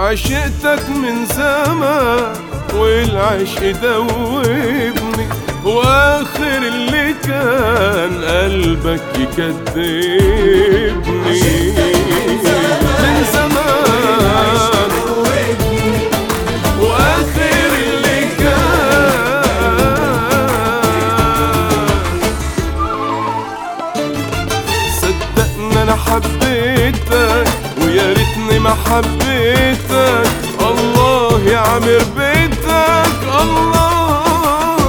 عشقتك من زمان والعشق دوبني واخر اللي كان قلبك يكذبني من زمان واخر اللي كان صدقني انا حبيتك ويا ريتني ما حبيتك الله يعمر بيتك الله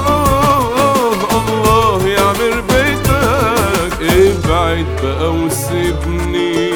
الله يعمر بيتك ابعد بقى وسيبني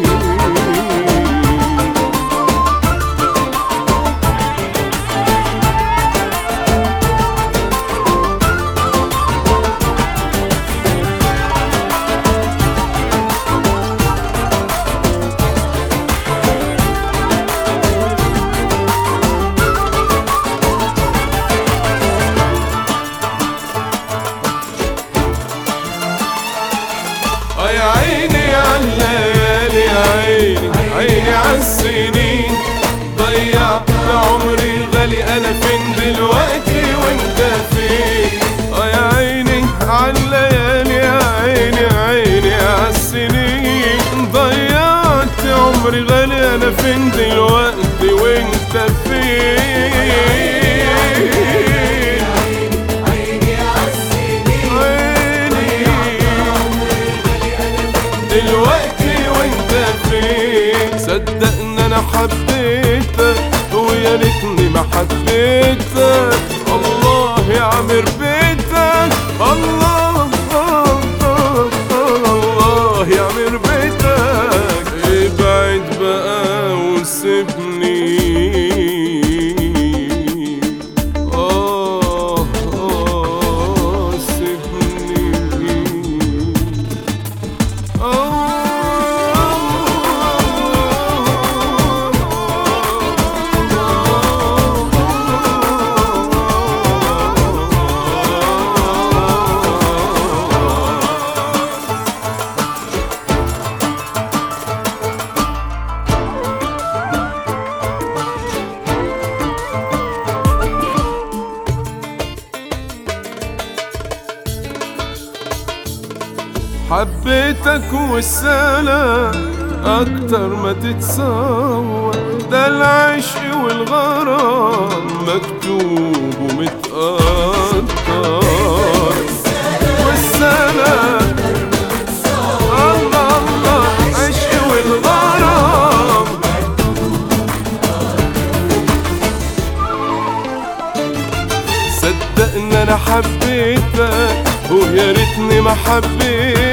آه يا عيني عالليالي يا عيني عيني عالسنين ضيعت عمري الغالي انا فين دلوقتي وانت فين اه يا عيني عالليالي يا عيني عيني عالسنين ضيعت عمري غالي انا فين دلوقتي وانت فين عيني دلوقتي وانت فين صدقني انا حبيتك ويا ريتني ما حبيتك الله يعمر بيتك الله الله يعمر بيتك ابعد بقى وسيبني آه آه سيبني حبيتك والسلام أكتر ما تتصور ده العشق والغرام مكتوب ومتقدر والسلام الله الله عشق والغرام صدقني انا حبيتك ويا ريتني ما حبيتك